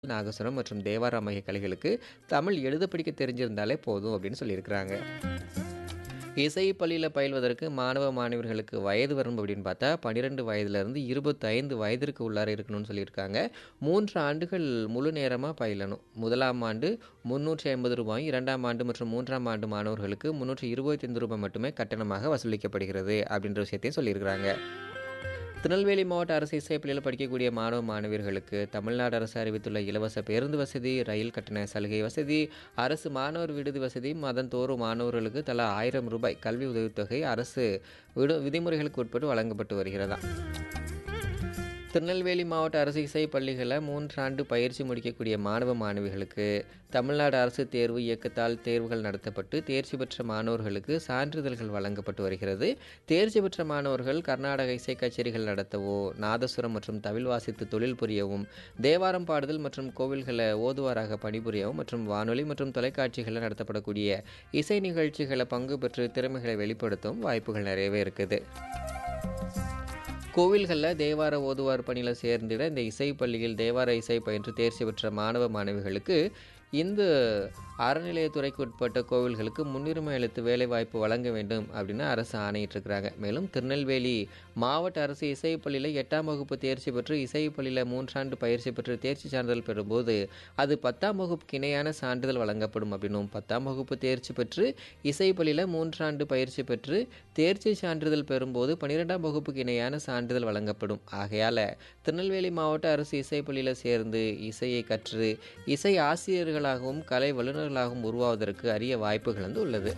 நாகசுரம் மற்றும் தேவாரம் ஆகிய கலைகளுக்கு தமிழ் எழுத படிக்க தெரிஞ்சிருந்தாலே போதும் அப்படின்னு சொல்லியிருக்கிறாங்க இசை பள்ளியில் பயில்வதற்கு மாணவ மாணவர்களுக்கு வயது வரம்பு அப்படின்னு பார்த்தா பன்னிரெண்டு வயதுலேருந்து இருபத்தைந்து வயதிற்கு உள்ளார இருக்கணும்னு சொல்லியிருக்காங்க மூன்று ஆண்டுகள் முழு நேரமாக பயிலணும் முதலாம் ஆண்டு முந்நூற்றி ஐம்பது ரூபாய் இரண்டாம் ஆண்டு மற்றும் மூன்றாம் ஆண்டு மாணவர்களுக்கு முந்நூற்றி இருபத்தைந்து ரூபாய் மட்டுமே கட்டணமாக வசூலிக்கப்படுகிறது அப்படின்ற விஷயத்தையும் சொல்லியிருக்கிறாங்க திருநெல்வேலி மாவட்ட அரசு இசைப்பள்ளியில் படிக்கக்கூடிய மாணவ மாணவியர்களுக்கு தமிழ்நாடு அரசு அறிவித்துள்ள இலவச பேருந்து வசதி ரயில் கட்டண சலுகை வசதி அரசு மாணவர் விடுதி வசதி மதந்தோறும் மாணவர்களுக்கு தலா ஆயிரம் ரூபாய் கல்வி உதவித்தொகை அரசு விடு விதிமுறைகளுக்கு உட்பட்டு வழங்கப்பட்டு வருகிறதா திருநெல்வேலி மாவட்ட அரசு இசை பள்ளிகளில் மூன்றாண்டு பயிற்சி முடிக்கக்கூடிய மாணவ மாணவிகளுக்கு தமிழ்நாடு அரசு தேர்வு இயக்கத்தால் தேர்வுகள் நடத்தப்பட்டு தேர்ச்சி பெற்ற மாணவர்களுக்கு சான்றிதழ்கள் வழங்கப்பட்டு வருகிறது தேர்ச்சி பெற்ற மாணவர்கள் கர்நாடக இசை கச்சேரிகள் நடத்தவோ நாதசுரம் மற்றும் தவில் வாசித்து தொழில் புரியவும் தேவாரம் பாடுதல் மற்றும் கோவில்களை ஓதுவாராக பணிபுரியவும் மற்றும் வானொலி மற்றும் தொலைக்காட்சிகளில் நடத்தப்படக்கூடிய இசை நிகழ்ச்சிகளை பங்கு பெற்று திறமைகளை வெளிப்படுத்தவும் வாய்ப்புகள் நிறையவே இருக்குது கோவில்களில் தேவார ஓதுவார் பணியில் சேர்ந்திட இந்த இசை பள்ளியில் தேவார இசை பயின்று தேர்ச்சி பெற்ற மாணவ மாணவிகளுக்கு இந்த அறநிலையத்துறைக்கு உட்பட்ட கோவில்களுக்கு முன்னுரிமை அளித்து வேலைவாய்ப்பு வழங்க வேண்டும் அப்படின்னு அரசு ஆணையிட்டிருக்கிறாங்க மேலும் திருநெல்வேலி மாவட்ட அரசு இசை பள்ளியில் எட்டாம் வகுப்பு தேர்ச்சி பெற்று இசை பள்ளியில் மூன்றாண்டு பயிற்சி பெற்று தேர்ச்சி சான்றிதழ் பெறும்போது அது பத்தாம் வகுப்புக்கு இணையான சான்றிதழ் வழங்கப்படும் அப்படின்னும் பத்தாம் வகுப்பு தேர்ச்சி பெற்று இசை பள்ளியில் மூன்றாண்டு பயிற்சி பெற்று தேர்ச்சி சான்றிதழ் பெறும்போது பன்னிரெண்டாம் வகுப்புக்கு இணையான சான்றிதழ் வழங்கப்படும் ஆகையால் திருநெல்வேலி மாவட்ட அரசு இசை பள்ளியில் சேர்ந்து இசையை கற்று இசை ஆசிரியர்களாகவும் கலை வல்லுநர்களாகவும் உருவாவதற்கு அரிய வாய்ப்புகள் வந்து உள்ளது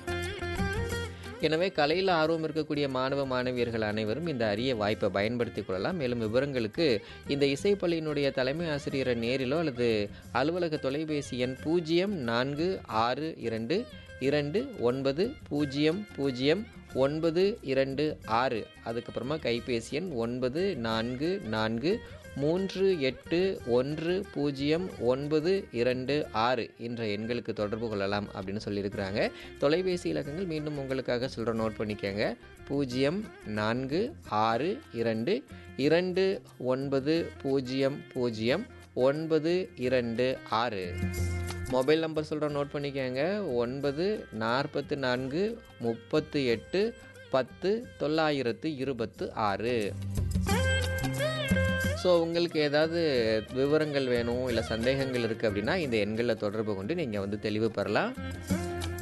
எனவே கலையில் ஆர்வம் இருக்கக்கூடிய மாணவ மாணவியர்கள் அனைவரும் இந்த அரிய வாய்ப்பை பயன்படுத்திக் கொள்ளலாம் மேலும் விவரங்களுக்கு இந்த இசைப்பள்ளியினுடைய தலைமை ஆசிரியரை நேரிலோ அல்லது அலுவலக தொலைபேசி எண் பூஜ்ஜியம் நான்கு ஆறு இரண்டு இரண்டு ஒன்பது பூஜ்ஜியம் பூஜ்ஜியம் ஒன்பது இரண்டு ஆறு அதுக்கப்புறமா கைபேசி எண் ஒன்பது நான்கு நான்கு மூன்று எட்டு ஒன்று பூஜ்ஜியம் ஒன்பது இரண்டு ஆறு என்ற எண்களுக்கு தொடர்பு கொள்ளலாம் அப்படின்னு சொல்லியிருக்கிறாங்க தொலைபேசி இலக்கங்கள் மீண்டும் உங்களுக்காக சொல்கிற நோட் பண்ணிக்கோங்க பூஜ்ஜியம் நான்கு ஆறு இரண்டு இரண்டு ஒன்பது பூஜ்ஜியம் பூஜ்ஜியம் ஒன்பது இரண்டு ஆறு மொபைல் நம்பர் சொல்கிற நோட் பண்ணிக்கோங்க ஒன்பது நாற்பத்து நான்கு முப்பத்து எட்டு பத்து தொள்ளாயிரத்து இருபத்து ஆறு ஸோ உங்களுக்கு ஏதாவது விவரங்கள் வேணும் இல்லை சந்தேகங்கள் இருக்குது அப்படின்னா இந்த எண்களில் தொடர்பு கொண்டு நீங்கள் வந்து தெளிவு பெறலாம்